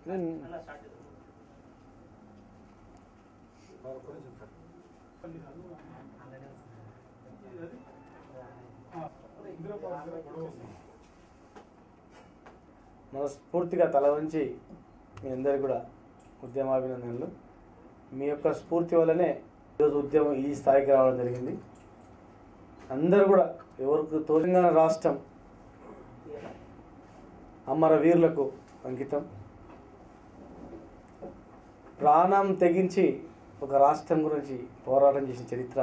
నేను మనస్ఫూర్తిగా తల వంచి మీ అందరికీ కూడా ఉద్యమాభినందనలు మీ యొక్క స్ఫూర్తి వల్లనే ఈరోజు ఉద్యమం ఈ స్థాయికి రావడం జరిగింది అందరూ కూడా ఎవరికి తెలంగాణ రాష్ట్రం అమర వీరులకు అంకితం ప్రాణం తెగించి ఒక రాష్ట్రం గురించి పోరాటం చేసిన చరిత్ర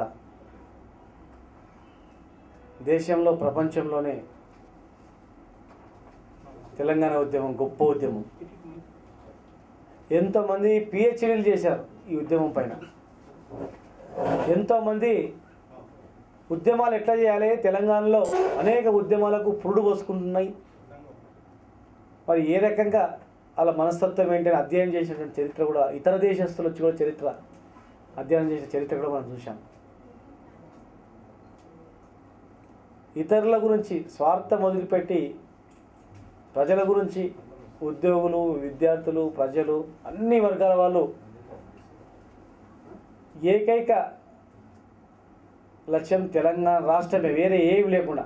దేశంలో ప్రపంచంలోనే తెలంగాణ ఉద్యమం గొప్ప ఉద్యమం ఎంతోమంది పిహెచ్డీలు చేశారు ఈ ఉద్యమం పైన ఎంతోమంది ఉద్యమాలు ఎట్లా చేయాలి తెలంగాణలో అనేక ఉద్యమాలకు పురుడు పోసుకుంటున్నాయి మరి ఏ రకంగా వాళ్ళ మనస్తత్వం ఏంటని అధ్యయనం చేసినటువంటి చరిత్ర కూడా ఇతర దేశస్తులు వచ్చి కూడా చరిత్ర అధ్యయనం చేసిన చరిత్ర కూడా మనం చూసాం ఇతరుల గురించి స్వార్థం వదిలిపెట్టి ప్రజల గురించి ఉద్యోగులు విద్యార్థులు ప్రజలు అన్ని వర్గాల వాళ్ళు ఏకైక లక్ష్యం తెలంగాణ రాష్ట్రమే వేరే ఏమి లేకుండా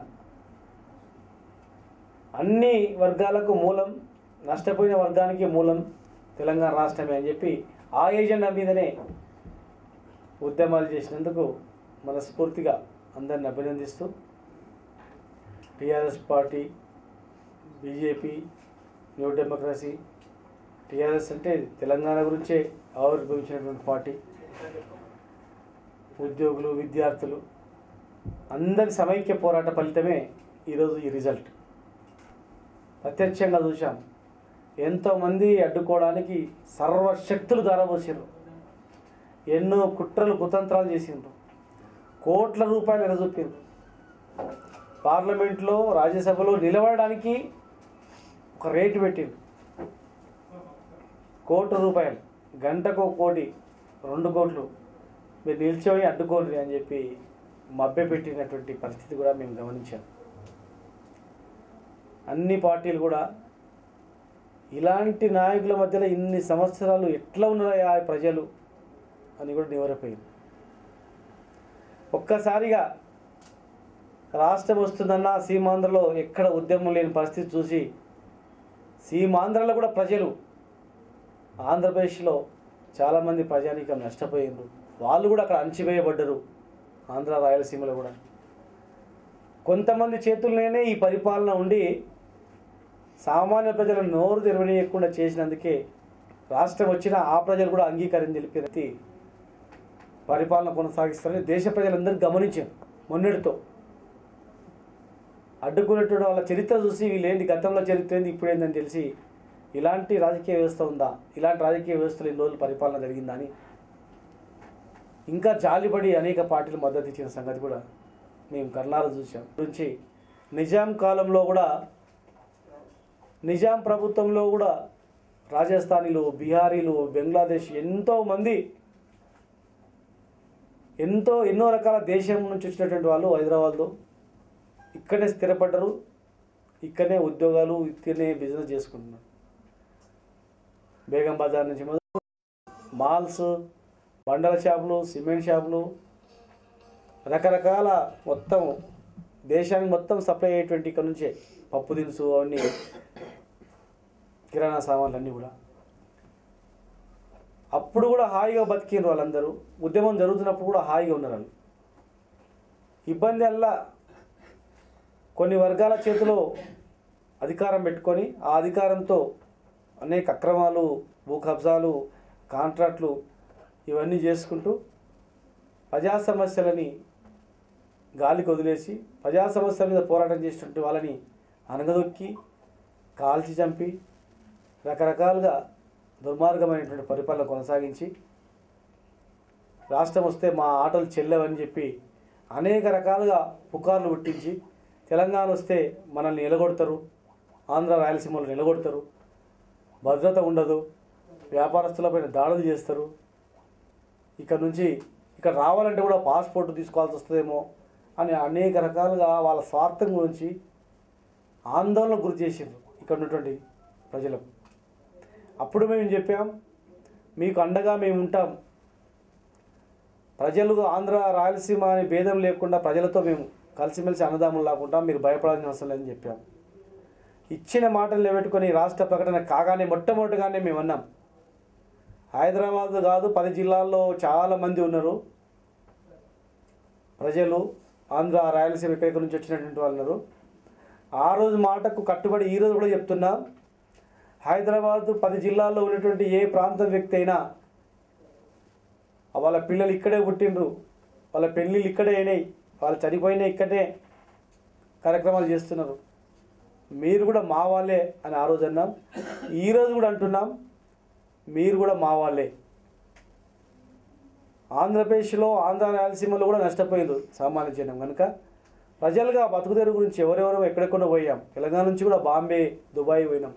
అన్ని వర్గాలకు మూలం నష్టపోయిన వర్గానికి మూలం తెలంగాణ రాష్ట్రమే అని చెప్పి ఆ ఏజెండా మీదనే ఉద్యమాలు చేసినందుకు మనస్ఫూర్తిగా అందరిని అభినందిస్తూ TRS party BJP new democracy TRS అంటే తెలంగాణ గురించే ఆవిర్భవించినటువంటి పార్టీ ఉద్యోగులు విద్యార్థులు అందరి సమైక్య పోరాట ఫలితమే ఈరోజు ఈ రిజల్ట్ ప్రత్యక్షంగా చూసాం ఎంతోమంది అడ్డుకోవడానికి సర్వశక్తులు ధారపోసారు ఎన్నో కుట్రలు కుతంత్రాలు చేసిండ్రు కోట్ల రూపాయలు ఎరచూపిండ్రు పార్లమెంట్లో రాజ్యసభలో నిలబడడానికి ఒక రేటు పెట్టిండు కోటి రూపాయలు గంటకు ఒక కోటి రెండు కోట్లు మీరు నిల్చోని అడ్డుకోండి అని చెప్పి మభ్య పెట్టినటువంటి పరిస్థితి కూడా మేము గమనించాం అన్ని పార్టీలు కూడా ఇలాంటి నాయకుల మధ్యలో ఇన్ని సంవత్సరాలు ఎట్లా ఉన్నాయా ప్రజలు అని కూడా నివరపోయింది ఒక్కసారిగా రాష్ట్రం వస్తుందన్న సీమాంధ్రలో ఎక్కడ ఉద్యమం లేని పరిస్థితి చూసి సీమాంధ్రలో కూడా ప్రజలు ఆంధ్రప్రదేశ్లో చాలామంది ప్రజానీకం నష్టపోయిండ్రు వాళ్ళు కూడా అక్కడ అణచివేయబడ్డరు ఆంధ్ర రాయలసీమలో కూడా కొంతమంది చేతుల్లోనే ఈ పరిపాలన ఉండి సామాన్య ప్రజల నోరు తెరవనీయకుండా చేసినందుకే రాష్ట్రం వచ్చిన ఆ ప్రజలు కూడా అంగీకారం తెలిపినది పరిపాలన కొనసాగిస్తారని దేశ ప్రజలందరూ గమనించారు మొన్నటితో అడ్డుకునేటువంటి వాళ్ళ చరిత్ర చూసి వీళ్ళేంటి గతంలో చరిత్ర ఏంది ఇప్పుడు ఏందని తెలిసి ఇలాంటి రాజకీయ వ్యవస్థ ఉందా ఇలాంటి రాజకీయ వ్యవస్థలో ఇన్ని రోజులు పరిపాలన జరిగిందా అని ఇంకా జాలిపడి అనేక పార్టీలు మద్దతు ఇచ్చిన సంగతి కూడా మేము కర్ణాలు చూసాం గురించి నిజాం కాలంలో కూడా నిజాం ప్రభుత్వంలో కూడా రాజస్థానీలు బీహారీలు బంగ్లాదేశ్ ఎంతో మంది ఎంతో ఎన్నో రకాల దేశం నుంచి వచ్చినటువంటి వాళ్ళు హైదరాబాద్లో ఇక్కడనే స్థిరపడ్డరు ఇక్కడనే ఉద్యోగాలు ఇక్కడనే బిజినెస్ చేసుకుంటున్నారు బేగం బజార్ నుంచి మొదలు మాల్స్ బండల షాపులు సిమెంట్ షాపులు రకరకాల మొత్తం దేశానికి మొత్తం సప్లై అయ్యేటువంటి ఇక్కడ నుంచే పప్పు దినుసు అవన్నీ కిరాణా సామాన్లు అన్నీ కూడా అప్పుడు కూడా హాయిగా బతికినారు వాళ్ళందరూ ఉద్యమం జరుగుతున్నప్పుడు కూడా హాయిగా ఉన్నారు వాళ్ళు ఇబ్బంది అల్లా కొన్ని వర్గాల చేతిలో అధికారం పెట్టుకొని ఆ అధికారంతో అనేక అక్రమాలు భూ కబ్జాలు కాంట్రాక్ట్లు ఇవన్నీ చేసుకుంటూ ప్రజా సమస్యలని గాలికి వదిలేసి ప్రజా సమస్యల మీద పోరాటం చేసినటువంటి వాళ్ళని అనగదొక్కి కాల్చి చంపి రకరకాలుగా దుర్మార్గమైనటువంటి పరిపాలన కొనసాగించి రాష్ట్రం వస్తే మా ఆటలు చెల్లవని చెప్పి అనేక రకాలుగా పుకార్లు పుట్టించి తెలంగాణ వస్తే మనల్ని నిలగొడతారు ఆంధ్ర రాయలసీమలో నిలగొడతారు భద్రత ఉండదు వ్యాపారస్తులపైన దాడులు చేస్తారు ఇక్కడ నుంచి ఇక్కడ రావాలంటే కూడా పాస్పోర్ట్ తీసుకోవాల్సి వస్తుందేమో అని అనేక రకాలుగా వాళ్ళ స్వార్థం గురించి ఆందోళన గురి చేసిండ్రు ఇక్కడ ఉన్నటువంటి ప్రజలకు అప్పుడు మేము చెప్పాం మీకు అండగా మేము ఉంటాం ప్రజలు ఆంధ్ర రాయలసీమ అనే భేదం లేకుండా ప్రజలతో మేము కలిసిమెలిసి అన్నదాములు లాకుంటాం మీరు భయపడాల్సిన అవసరం లేదని చెప్పాం ఇచ్చిన మాటలు నిలబెట్టుకొని రాష్ట్ర ప్రకటన కాగానే మొట్టమొదటిగానే మేము అన్నాం హైదరాబాద్ కాదు పది జిల్లాల్లో చాలా మంది ఉన్నారు ప్రజలు ఆంధ్ర రాయలసీమ ఇక్కడి నుంచి వచ్చినటువంటి వాళ్ళు ఉన్నారు ఆ రోజు మాటకు కట్టుబడి ఈ రోజు కూడా చెప్తున్నా హైదరాబాద్ పది జిల్లాల్లో ఉన్నటువంటి ఏ ప్రాంతం వ్యక్తి అయినా వాళ్ళ పిల్లలు ఇక్కడే పుట్టిండ్రు వాళ్ళ పెళ్ళిళ్ళు ఇక్కడే అయినాయి వాళ్ళు చనిపోయినా ఇక్కడే కార్యక్రమాలు చేస్తున్నారు మీరు కూడా మా వాళ్ళే అని ఆ రోజు అన్నాం ఈరోజు కూడా అంటున్నాం మీరు కూడా మా వాళ్ళే ఆంధ్రప్రదేశ్లో ఆంధ్ర రాయలసీమలో కూడా నష్టపోయింది సామాన్య జనం కనుక ప్రజలుగా బతుకుదెరు గురించి ఎవరెవరో ఎక్కడెక్కడో పోయాం తెలంగాణ నుంచి కూడా బాంబే దుబాయ్ పోయినాం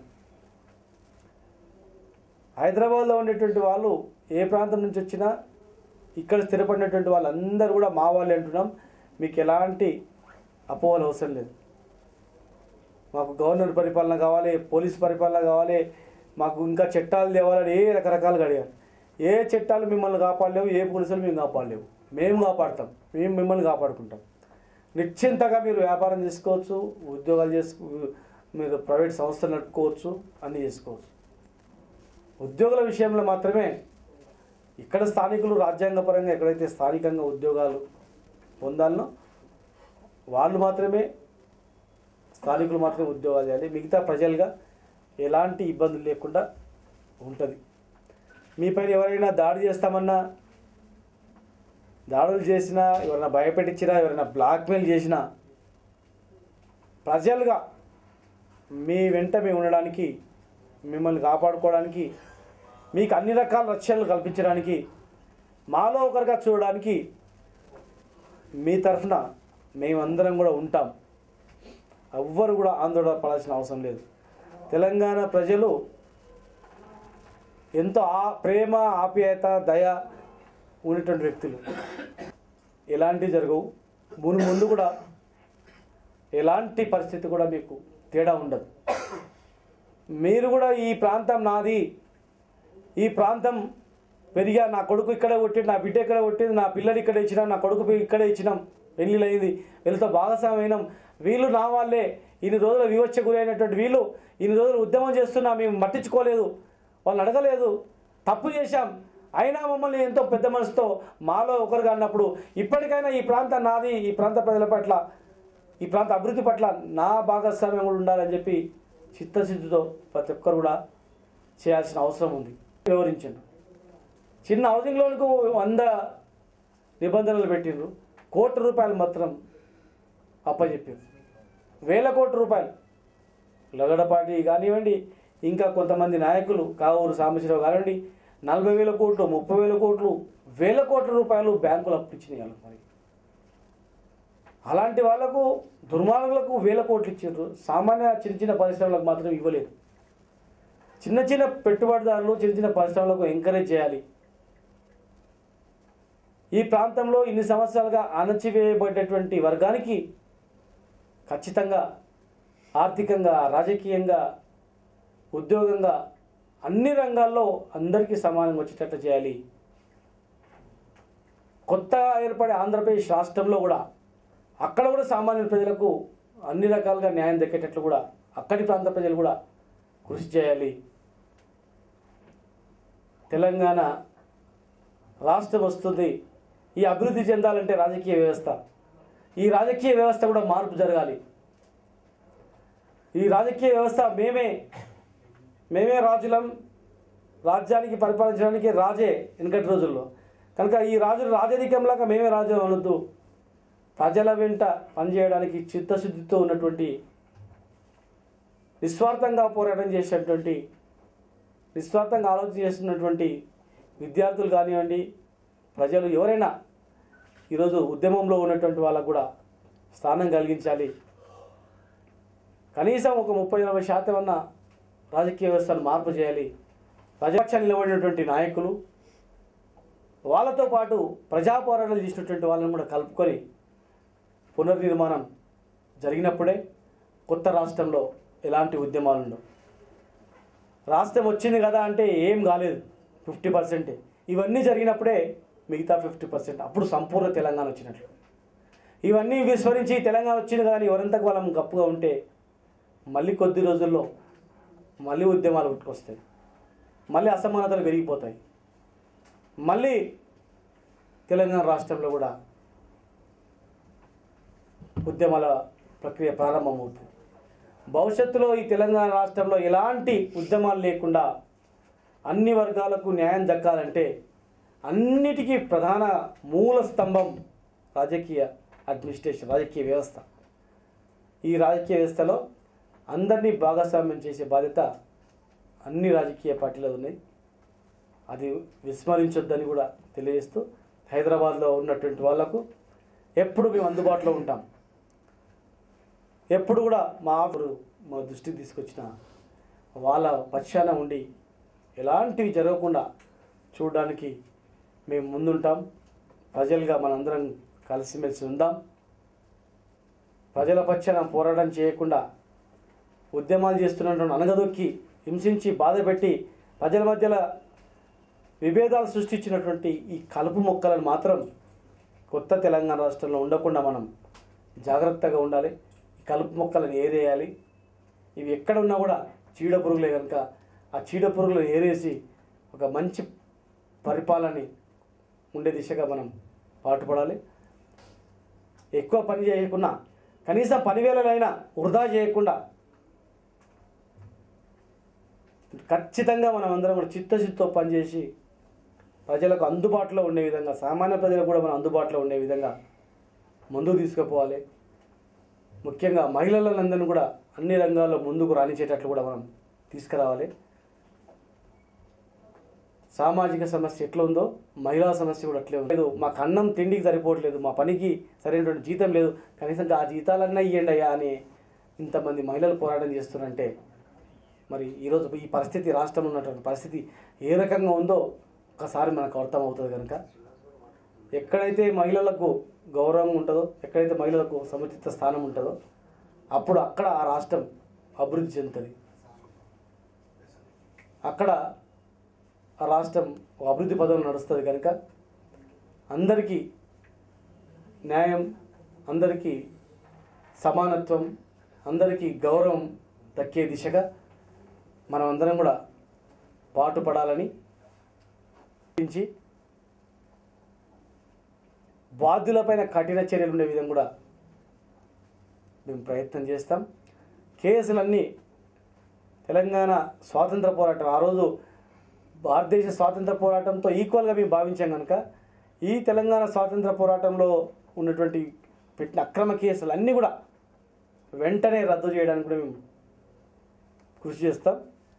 హైదరాబాద్లో ఉండేటువంటి వాళ్ళు ఏ ప్రాంతం నుంచి వచ్చినా ఇక్కడ స్థిరపడినటువంటి వాళ్ళందరూ కూడా మా వాళ్ళే అంటున్నాం మీకు ఎలాంటి అపోహలు అవసరం లేదు మాకు గవర్నర్ పరిపాలన కావాలి పోలీస్ పరిపాలన కావాలి మాకు ఇంకా చట్టాలు తేవాలని ఏ రకరకాలుగా అడిగారు ఏ చట్టాలు మిమ్మల్ని కాపాడలేవు ఏ పోలీసులు మేము కాపాడలేవు మేము కాపాడతాం మేము మిమ్మల్ని కాపాడుకుంటాం నిశ్చింతగా మీరు వ్యాపారం చేసుకోవచ్చు ఉద్యోగాలు చేసుకో మీరు ప్రైవేట్ సంస్థలు నడుపుకోవచ్చు అన్నీ చేసుకోవచ్చు ఉద్యోగుల విషయంలో మాత్రమే ఇక్కడ స్థానికులు రాజ్యాంగపరంగా ఎక్కడైతే స్థానికంగా ఉద్యోగాలు పొందాలనో వాళ్ళు మాత్రమే స్థానికులు మాత్రమే ఉద్యోగాలు చేయాలి మిగతా ప్రజలుగా ఎలాంటి ఇబ్బందులు లేకుండా ఉంటుంది మీపైన ఎవరైనా దాడి చేస్తామన్నా దాడులు చేసినా ఎవరైనా భయపెట్టించినా ఎవరైనా బ్లాక్మెయిల్ చేసినా ప్రజలుగా మీ వెంట మేము ఉండడానికి మిమ్మల్ని కాపాడుకోవడానికి మీకు అన్ని రకాల రక్షణలు కల్పించడానికి మాలో ఒకరిగా చూడడానికి మీ తరఫున మేమందరం కూడా ఉంటాం ఎవ్వరు కూడా ఆందోళన పడాల్సిన అవసరం లేదు తెలంగాణ ప్రజలు ఎంతో ఆ ప్రేమ ఆప్యాయత దయ ఉన్నటువంటి వ్యక్తులు ఎలాంటివి జరగవు మును ముందు కూడా ఎలాంటి పరిస్థితి కూడా మీకు తేడా ఉండదు మీరు కూడా ఈ ప్రాంతం నాది ఈ ప్రాంతం పెరిగా నా కొడుకు ఇక్కడే కొట్టింది నా బిడ్డ ఇక్కడే కొట్టింది నా పిల్లలు ఇక్కడే ఇచ్చినాం నా కొడుకు ఇక్కడే ఇచ్చినాం పెళ్ళిళ్ళు అయింది వీళ్ళతో భాగస్వామ్యం వీళ్ళు నా వాళ్ళే ఇన్ని రోజులు వివచ్చ గురైనటువంటి వీళ్ళు ఇన్ని రోజులు ఉద్యమం చేస్తున్నా మేము పట్టించుకోలేదు వాళ్ళని అడగలేదు తప్పు చేశాం అయినా మమ్మల్ని ఎంతో పెద్ద మనసుతో మాలో ఒకరుగా అన్నప్పుడు ఇప్పటికైనా ఈ ప్రాంతం నాది ఈ ప్రాంత ప్రజల పట్ల ఈ ప్రాంత అభివృద్ధి పట్ల నా భాగస్వామ్యం కూడా ఉండాలని చెప్పి చిత్తశుద్ధితో ప్రతి ఒక్కరు కూడా చేయాల్సిన అవసరం ఉంది వివరించాను చిన్న హౌసింగ్ లోన్కు వంద నిబంధనలు పెట్టిండ్రు కోటి రూపాయలు మాత్రం అప్పచెప్పారు వేల కోట్ల రూపాయలు లగడపాటి కానివ్వండి ఇంకా కొంతమంది నాయకులు కావూరు సాంబశివరావు కానివ్వండి నలభై వేల కోట్లు ముప్పై వేల కోట్లు వేల కోట్ల రూపాయలు బ్యాంకులు అప్పించినాయి వాళ్ళకి మరి అలాంటి వాళ్ళకు దుర్మార్గులకు వేల కోట్లు ఇచ్చారు సామాన్య చిన్న చిన్న పరిశ్రమలకు మాత్రం ఇవ్వలేదు చిన్న చిన్న పెట్టుబడిదారులు చిన్న చిన్న పరిశ్రమలకు ఎంకరేజ్ చేయాలి ఈ ప్రాంతంలో ఇన్ని సంవత్సరాలుగా అణచివేయబడ్డటువంటి వర్గానికి ఖచ్చితంగా ఆర్థికంగా రాజకీయంగా ఉద్యోగంగా అన్ని రంగాల్లో అందరికీ సమానంగా వచ్చేటట్లు చేయాలి కొత్తగా ఏర్పడే ఆంధ్రప్రదేశ్ రాష్ట్రంలో కూడా అక్కడ కూడా సామాన్య ప్రజలకు అన్ని రకాలుగా న్యాయం దక్కేటట్లు కూడా అక్కడి ప్రాంత ప్రజలు కూడా కృషి చేయాలి తెలంగాణ రాష్ట్రం వస్తుంది ఈ అభివృద్ధి చెందాలంటే రాజకీయ వ్యవస్థ ఈ రాజకీయ వ్యవస్థ కూడా మార్పు జరగాలి ఈ రాజకీయ వ్యవస్థ మేమే మేమే రాజులం రాజ్యానికి పరిపాలించడానికి రాజే వెనకటి రోజుల్లో కనుక ఈ రాజులు రాజరికంలాగా మేమే రాజు అనొద్దు ప్రజల వెంట పనిచేయడానికి చిత్తశుద్ధితో ఉన్నటువంటి నిస్వార్థంగా పోరాటం చేసేటువంటి నిస్వార్థంగా ఆలోచన చేస్తున్నటువంటి విద్యార్థులు కానివ్వండి ప్రజలు ఎవరైనా ఈరోజు ఉద్యమంలో ఉన్నటువంటి వాళ్ళకు కూడా స్థానం కలిగించాలి కనీసం ఒక ముప్పై నలభై శాతం అన్న రాజకీయ వ్యవస్థను మార్పు చేయాలి ప్రజాపక్షాన్ని నిలబడినటువంటి నాయకులు వాళ్ళతో పాటు ప్రజా పోరాటాలు చేసినటువంటి వాళ్ళని కూడా కలుపుకొని పునర్నిర్మాణం జరిగినప్పుడే కొత్త రాష్ట్రంలో ఎలాంటి ఉద్యమాలు ఉండవు రాష్ట్రం వచ్చింది కదా అంటే ఏం కాలేదు ఫిఫ్టీ పర్సెంటే ఇవన్నీ జరిగినప్పుడే మిగతా ఫిఫ్టీ పర్సెంట్ అప్పుడు సంపూర్ణ తెలంగాణ వచ్చినట్లు ఇవన్నీ విస్మరించి తెలంగాణ వచ్చింది కదా అని ఎవరంతకు వాళ్ళం గప్పుగా ఉంటే మళ్ళీ కొద్ది రోజుల్లో మళ్ళీ ఉద్యమాలు పుట్టుకొస్తాయి మళ్ళీ అసమానతలు పెరిగిపోతాయి మళ్ళీ తెలంగాణ రాష్ట్రంలో కూడా ఉద్యమాల ప్రక్రియ ప్రారంభమవుతుంది భవిష్యత్తులో ఈ తెలంగాణ రాష్ట్రంలో ఎలాంటి ఉద్యమాలు లేకుండా అన్ని వర్గాలకు న్యాయం దక్కాలంటే అన్నిటికీ ప్రధాన మూల స్తంభం రాజకీయ అడ్మినిస్ట్రేషన్ రాజకీయ వ్యవస్థ ఈ రాజకీయ వ్యవస్థలో అందరినీ భాగస్వామ్యం చేసే బాధ్యత అన్ని రాజకీయ పార్టీలు ఉన్నాయి అది విస్మరించొద్దని కూడా తెలియజేస్తూ హైదరాబాద్లో ఉన్నటువంటి వాళ్లకు ఎప్పుడు మేము అందుబాటులో ఉంటాం ఎప్పుడు కూడా మా ఆఫరు మా దృష్టికి తీసుకొచ్చిన వాళ్ళ పక్షాన ఉండి ఎలాంటివి జరగకుండా చూడడానికి మేము ముందుంటాం ప్రజలుగా మనందరం కలిసిమెలిసి ఉందాం ప్రజల పక్షాన పోరాటం చేయకుండా ఉద్యమాలు చేస్తున్నటువంటి అనగదొక్కి హింసించి బాధపెట్టి ప్రజల మధ్యలో విభేదాలు సృష్టించినటువంటి ఈ కలుపు మొక్కలను మాత్రం కొత్త తెలంగాణ రాష్ట్రంలో ఉండకుండా మనం జాగ్రత్తగా ఉండాలి ఈ కలుపు మొక్కలను ఏరేయాలి ఇవి ఎక్కడ ఉన్నా కూడా చీడ పురుగులే కనుక ఆ చీడ పురుగులను ఏరేసి ఒక మంచి పరిపాలనని ఉండే దిశగా మనం పాటుపడాలి ఎక్కువ పని చేయకుండా కనీసం పనివేలనైనా వృధా చేయకుండా ఖచ్చితంగా మనం అందరం కూడా చిత్తశుద్ధితో పనిచేసి ప్రజలకు అందుబాటులో ఉండే విధంగా సామాన్య ప్రజలకు కూడా మనం అందుబాటులో ఉండే విధంగా ముందుకు తీసుకుపోవాలి ముఖ్యంగా మహిళలందరినీ కూడా అన్ని రంగాల్లో ముందుకు రాణించేటట్లు కూడా మనం తీసుకురావాలి సామాజిక సమస్య ఎట్లా ఉందో మహిళా సమస్య కూడా అట్లే ఉంది లేదు మాకు అన్నం తిండికి సరిపోవట్లేదు మా పనికి సరైనటువంటి జీతం లేదు కనీసం ఆ జీతాలన్నా ఇవ్వండి అయ్యా అని ఇంతమంది మహిళలు పోరాటం చేస్తున్నారంటే మరి ఈరోజు ఈ పరిస్థితి రాష్ట్రంలో ఉన్నటువంటి పరిస్థితి ఏ రకంగా ఉందో ఒకసారి మనకు అర్థమవుతుంది కనుక ఎక్కడైతే మహిళలకు గౌరవం ఉంటుందో ఎక్కడైతే మహిళలకు సముచిత స్థానం ఉంటుందో అప్పుడు అక్కడ ఆ రాష్ట్రం అభివృద్ధి చెందుతుంది అక్కడ ఆ రాష్ట్రం ఒక అభివృద్ధి పదంలో నడుస్తుంది కనుక అందరికీ న్యాయం అందరికీ సమానత్వం అందరికీ గౌరవం దక్కే దిశగా మనం అందరం కూడా పాటుపడాలని గురించి బాధ్యులపైన కఠిన చర్యలు ఉండే విధంగా కూడా మేము ప్రయత్నం చేస్తాం కేసులన్నీ తెలంగాణ స్వాతంత్ర పోరాటం ఆ రోజు భారతదేశ స్వాతంత్ర పోరాటంతో ఈక్వల్గా మేము భావించాం కనుక ఈ తెలంగాణ స్వాతంత్ర పోరాటంలో ఉన్నటువంటి పెట్టిన అక్రమ కేసులు అన్నీ కూడా వెంటనే రద్దు చేయడానికి కూడా మేము కృషి చేస్తాం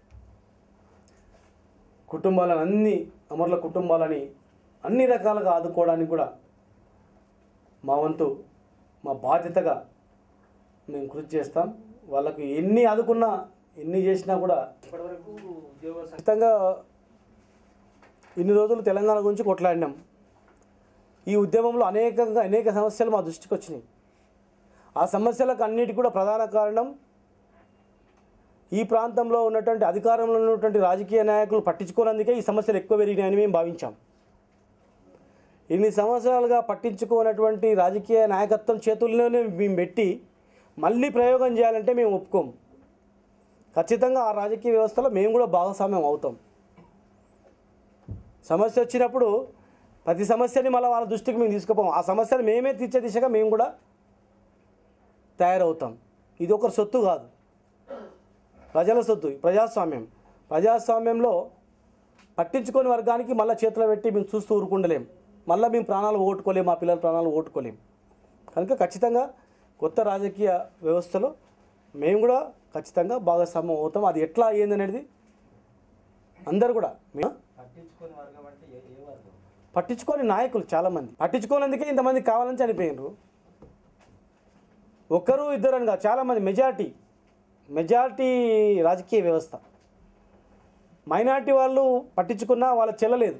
కుటుంబాలను అన్ని అమరుల కుటుంబాలని అన్ని రకాలుగా ఆదుకోవడానికి కూడా మా వంతు మా బాధ్యతగా మేము కృషి చేస్తాం వాళ్ళకు ఎన్ని ఆదుకున్నా ఎన్ని చేసినా కూడా ఇప్పటివరకు ఉద్యోగ ఖచ్చితంగా ఇన్ని రోజులు తెలంగాణ గురించి కొట్లాడినాం ఈ ఉద్యమంలో అనేకంగా అనేక సమస్యలు మా దృష్టికి వచ్చినాయి ఆ సమస్యలకు అన్నిటి కూడా ప్రధాన కారణం ఈ ప్రాంతంలో ఉన్నటువంటి అధికారంలో ఉన్నటువంటి రాజకీయ నాయకులు పట్టించుకోనందుకే ఈ సమస్యలు ఎక్కువ పెరిగినాయని మేము భావించాం ఇన్ని సంవత్సరాలుగా పట్టించుకోనటువంటి రాజకీయ నాయకత్వం చేతుల్లోనే మేము పెట్టి మళ్ళీ ప్రయోగం చేయాలంటే మేము ఒప్పుకోం ఖచ్చితంగా ఆ రాజకీయ వ్యవస్థలో మేము కూడా భాగస్వామ్యం అవుతాం సమస్య వచ్చినప్పుడు ప్రతి సమస్యని మళ్ళీ వాళ్ళ దృష్టికి మేము తీసుకుపోం ఆ సమస్యను మేమే తీర్చే దిశగా మేము కూడా తయారవుతాం ఇది ఒకరి సొత్తు కాదు ప్రజల సొత్తు ప్రజాస్వామ్యం ప్రజాస్వామ్యంలో పట్టించుకొని వర్గానికి మళ్ళీ చేతిలో పెట్టి మేము చూస్తూ ఊరుకుండలేం మళ్ళీ మేము ప్రాణాలు ఓటుకోలేం మా పిల్లల ప్రాణాలు ఓటుకోలేం కనుక ఖచ్చితంగా కొత్త రాజకీయ వ్యవస్థలో మేము కూడా ఖచ్చితంగా భాగస్వామ్యం అవుతాం అది ఎట్లా అయ్యింది అనేది అందరు కూడా మేము పట్టించుకునే వర్గం అంటే ఏ ఏ వర్గం పట్టించుకోని నాయకులు చాలామంది పట్టించుకోనందుకే ఇంతమంది కావాలని చనిపోయినారు ఒక్కరు ఇద్దరు అని కాదు చాలామంది మెజార్టీ మెజార్టీ రాజకీయ వ్యవస్థ మైనార్టీ వాళ్ళు పట్టించుకున్నా వాళ్ళ చెల్లలేదు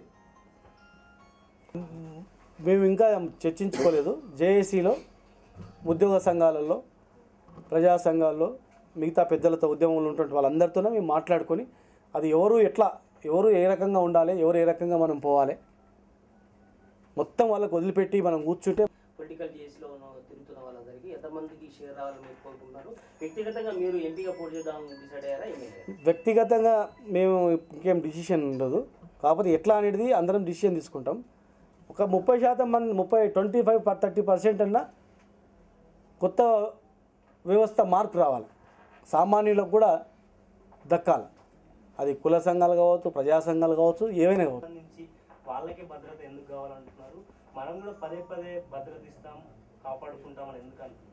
మేము ఇంకా చర్చించుకోలేదు జేఏసీలో ఉద్యోగ సంఘాలలో ప్రజా సంఘాల్లో మిగతా పెద్దలతో ఉద్యమంలో ఉన్నటువంటి వాళ్ళందరితోనే మేము మాట్లాడుకొని అది ఎవరు ఎట్లా ఎవరు ఏ రకంగా ఉండాలి ఎవరు ఏ రకంగా మనం పోవాలి మొత్తం వాళ్ళకి వదిలిపెట్టి మనం కూర్చుంటే పొలిటికల్ జేసీలో ఉన్న తిరుగుతున్న వాళ్ళందరికీ ఎంతమందికి షేర్ రావాలని మీరు కోరుకుంటున్నారు వ్యక్తిగతంగా మీరు ఎంపీగా పోటీ చేద్దామని డిసైడ్ అయ్యారా ఎమ్మెల్యే వ్యక్తిగతంగా మేము ఇంకేం డిసిషన్ ఉండదు కాకపోతే ఎట్లా అనేది అందరం డిసిషన్ తీసుకుంటాం ఒక ముప్పై శాతం మంది ముప్పై ట్వంటీ ఫైవ్ థర్టీ పర్సెంట్ అన్నా కొత్త వ్యవస్థ మార్పు రావాలి సామాన్యులకు కూడా దక్కాలి అది కుల సంఘాలు కావచ్చు ప్రజా సంఘాలు కావచ్చు ఏవైనా కావచ్చు సంబంధించి వాళ్ళకే భద్రత ఎందుకు కావాలంటున్నారు మనం కూడా పదే పదే భద్రత ఇస్తాం కాపాడుకుంటామని ఎందుకు అంటున్నారు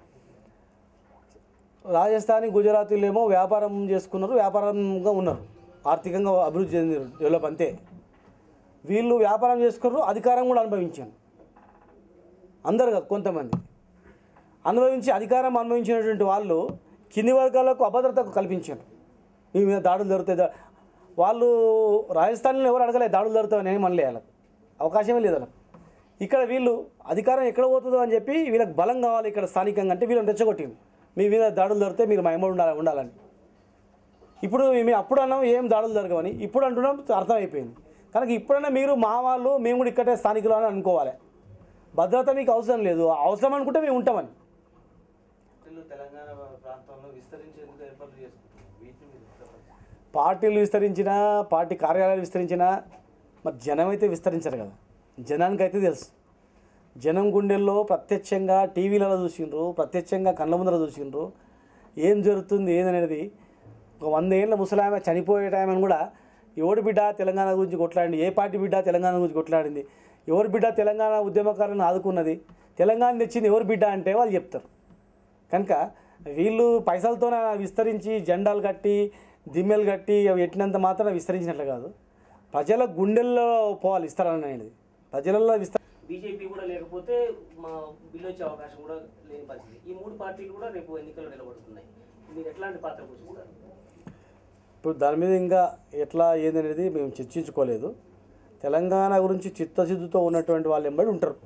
రాజస్థానీ గుజరాతీలు ఏమో వ్యాపారం చేసుకున్నారు వ్యాపారంగా ఉన్నారు ఆర్థికంగా అభివృద్ధి చెందినారు డెవలప్ అంతే వీళ్ళు వ్యాపారం చేసుకున్నారు అధికారం కూడా అనుభవించారు అందరు కాదు కొంతమంది అనుభవించి అధికారం అనుభవించినటువంటి వాళ్ళు కింది వర్గాలకు అభద్రత కల్పించారు మీ మీద దాడులు జరుగుతాయి దా- వాళ్ళు రాజస్థాన్లో ఎవరు అడగలేదు దాడులు జరుగుతాయని ఏం అనలే వాళ్ళకి అవకాశమే లేదు వాళ్ళకి ఇక్కడ వీళ్ళు అధికారం ఎక్కడ పోతుందో అని చెప్పి వీళ్ళకి బలం కావాలి ఇక్కడ స్థానికంగా అంటే వీళ్ళని రెచ్చగొట్టింది మీ మీద దాడులు జరిగితే మీరు మా ఎమ్మడి ఉండాలి ఉండాలని ఇప్పుడు మేము అప్పుడు అన్నాం ఏం దాడులు జరగవని ఇప్పుడు అంటున్నాం అర్థమైపోయింది కనుక ఇప్పుడన్నా మీరు మా వాళ్ళు మేము కూడా ఇక్కడే స్థానికులు అని అనుకోవాలి భద్రత మీకు అవసరం లేదు అవసరం అనుకుంటే మేము ఉంటామని వీళ్ళు తెలంగాణ ప్రాంతంలో విస్తరించేందుకు ఏర్పాట్లు చేసుకుంటున్నారు వీటిని మీరు చెప్పండి. పార్టీలు విస్తరించినా పార్టీ కార్యాలయాలు విస్తరించినా మరి జనం అయితే విస్తరించరు కదా జనానికి అయితే తెలుసు జనం గుండెల్లో ప్రత్యక్షంగా టీవీలలో చూసిండ్రు ప్రత్యక్షంగా కళ్ళ ముందర చూసిండ్రు ఏం జరుగుతుంది ఏదనేది ఒక వంద ఏళ్ళ ముసలామె చనిపోయే టైం అని కూడా ఎవడు బిడ్డ తెలంగాణ గురించి కొట్లాడింది ఏ పార్టీ బిడ్డ తెలంగాణ గురించి కొట్లాడింది ఎవరు బిడ్డ తెలంగాణ ఉద్యమకారులను ఆదుకున్నది తెలంగాణ తెచ్చింది ఎవరు బిడ్డ అంటే వాళ్ళు చెప్తారు కనుక వీళ్ళు పైసలతో విస్తరించి జెండాలు కట్టి దిమ్మెలు కట్టి అవి ఎట్టినంత మాత్రం విస్తరించినట్లు కాదు ప్రజల గుండెల్లో పోవాలి విస్తరణ అనేది ప్రజలలో విస్తర బీజేపీ కూడా లేకపోతే మా బిల్లు వచ్చే అవకాశం కూడా లేని పరిస్థితి ఈ మూడు పార్టీలు కూడా రేపు ఎన్నికల్లో నిలబడుతున్నాయి మీరు ఎట్లాంటి పాత్ర పోషిస్తారు ఇప్పుడు దాని మీద ఇంకా ఎట్లా ఏందనేది మేము చర్చించుకోలేదు తెలంగాణ గురించి చిత్తశుద్ధితో ఉన్నటువంటి వాళ్ళు ఎంబడి ఉంటారు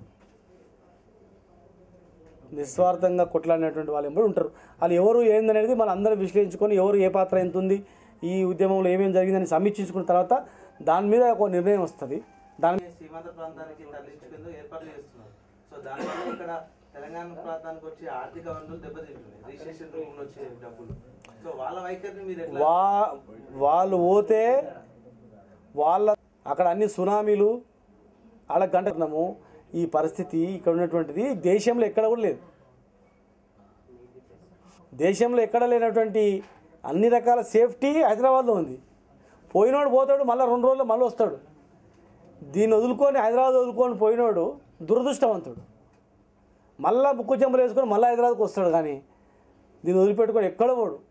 నిస్వార్థంగా కొట్లాడినటువంటి వాళ్ళు ఎంబడి ఉంటారు వాళ్ళు ఎవరు ఏందనేది మన అందరం విశ్లేషించుకొని ఎవరు ఏ పాత్ర ఎంత ఉంది ఈ ఉద్యమంలో ఏమేమి జరిగిందని సమీక్షించుకున్న తర్వాత దాని మీద ఒక నిర్ణయం వస్తుంది దాని సీమాంత ప్రాంతానికి తరలించుకుందుకు ఏర్పాట్లు చేస్తున్నారు సో దానివల్ల ఇక్కడ తెలంగాణ ప్రాంతానికి వచ్చే ఆర్థిక వనరులు దెబ్బతింటున్నాయి రిజిస్ట్రేషన్ రూమ్లో వచ్చే డబ్బులు సో వాళ్ళ వైఖరిని మీరు ఎట్లా వా వాళ్ళు పోతే వాళ్ళ అక్కడ అన్ని సునామీలు అలా గంటకున్నాము ఈ పరిస్థితి ఇక్కడ ఉన్నటువంటిది దేశంలో ఎక్కడ కూడా లేదు దేశంలో ఎక్కడ లేనటువంటి అన్ని రకాల సేఫ్టీ హైదరాబాద్లో ఉంది పోయినోడు పోతాడు మళ్ళీ రెండు రోజులు మళ్ళీ వస్తాడు దీన్ని వదులుకొని హైదరాబాద్ వదులుకొని పోయినోడు దురదృష్టవంతుడు మళ్ళా బుక్కు చెంపలు వేసుకొని మళ్ళీ హైదరాబాద్కి వస్తాడు కానీ దీన్ని వదిలిపెట్టుకొని ఎక్కడ పోడు